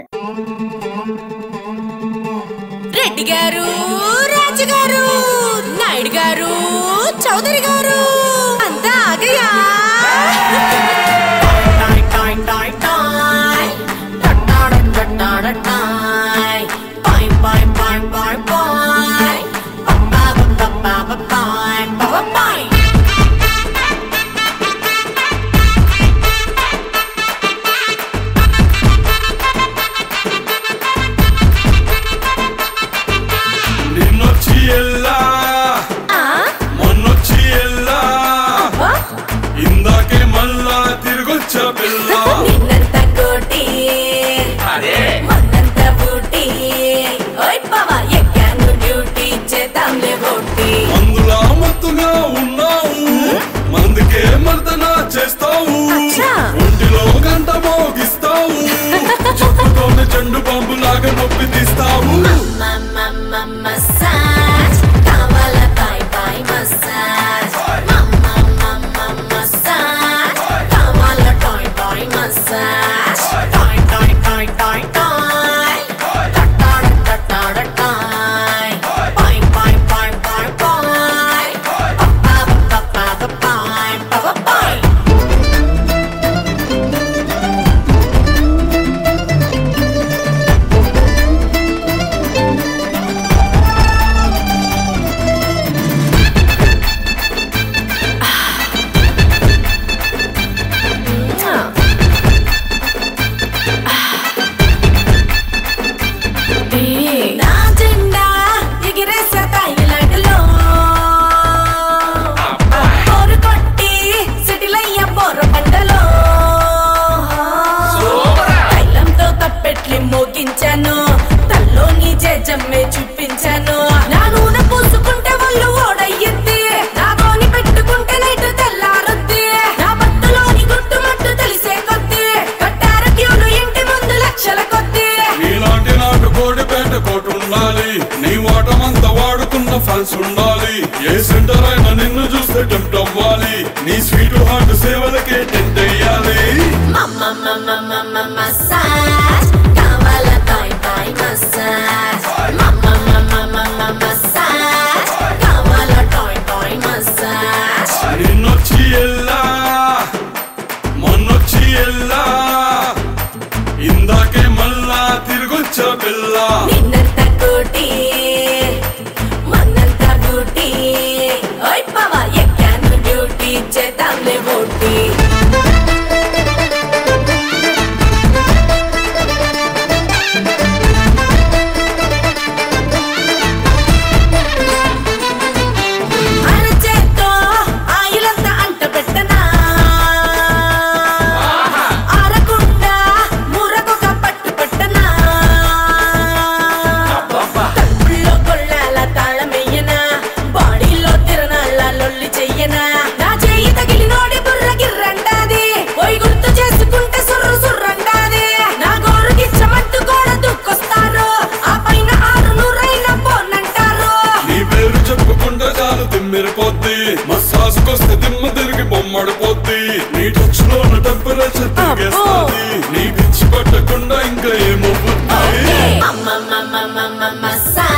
రెడ్డి గారు రాజు గారు నాయుడు గారు చౌదరి గారు అంతా ఆగయా నిన్నొచ్చి ఎల్లా ఆ? మొన్నొచ్చి ఎల్లా అబ్బా, ఇందాకే మళ్ళా తిరిగొచ్చా పిల్ల నిన్నంత కోటి అదే మొన్నంత బూటి ఓయ్ బావా ఎక్కాను డ్యూటీ చేద్దాంలే బోటి మందులా మత్తుగా ఉన్నావు మందుకే మర్దన చేస్తావు అచ్చా. ఒంటిలో గంట మోగిస్తావు చెప్పుతోనే చెండు బాంబు లాగా నొప్పి తీస్తావు మసాజ్ కావాలా బాయ్ బాయ్ మసాజ్ మసాజ్ కావాలా టాయ్ బాయ్ మసాజ్ టాయ్ టాయ్ టాయ్ టాయ్ టాయ్ టటాడ టటాడ టాయ్ boy boy boy boy boy పప్పా పప్పా పప్పా పప్పా బాయ్ నా జెండా ఎగిరేసే తాయిలాటలో పోరు కొట్టి సిటిలయ్య పోరు పంటలో తైలంతో తప్పెట్లి మోగించాను తల్లోని జమ్మే చూపించాను నా నూనె పూసుకుంటే వాళ్ళు ఓడయ్యింది నా గోని పెట్టుకుంటే నైట్ తెల్లారుద్ది నా బట్టలోని గుట్టుమట్టు తెలిసే కొద్ది కట్టార క్యూలు ఇంటి ముందు లక్షల కొద్ది నీలాంటి నాటు కోడి పేట కోటు ఉండాలి నీ వాటమంతా వాడుకున్న ఫ్యాన్స్ ఉండాలి ఏ సెంటర్ అయినా నిన్ను చూస్తే టెంప్ట్ అవ్వాలి నీ స్వీట్ హార్ట్ సేవలకే టెంట్ అయ్యాలి మసాజ్ కావాలా బాయ్ బాయ్ మసాజ్ మసాజ్ కావాలా టాయ్ టాయ్ మసాజ్ నిన్నొచ్చి ఎల్లా మొన్నొచ్చి ఎల్లా ఇందాకే మళ్ళా తిరిగొచ్చా పిల్ల నిన్నంత కోటి మొన్నంత బూటి ఓయ్ బావా ఎక్కాను డ్యూటీ చేద్దాంలే బోటి అరచేత్తో ఆయిలంతా అంట పెట్టనా ఆరకుండా మూరకొక పట్టు పట్టనా కడుపులో కొళ్ళాల తాళమెయ్యనా బాడీలో తిరణాళ్ళ లొల్లి చెయ్యనా నా చెయ్యి తగిలినోడి బుర్ర గిర్రంటాది పోయి గుర్తు చేసుకుంటే సుర్రు సుర్రంటాది నా గోరుకిచ్చమంటూ కూడా దుక్కొస్తారు ఆ పైన ఆరు నూరైన పోనంటారు నీ పేరు చెప్పుకుంటే చాలు తిమ్మిరిపోద్ది మసాజ్ కొస్తే దిమ్మ తిరిగి బొమ్మడిపోద్ది నీ టచ్ లో టెంపరేచర్ తిరిగేస్తుంది నీ పిచ్చి పట్టకుండా ఇంకా ఏమవుతుంది అమ్మ మసాజ్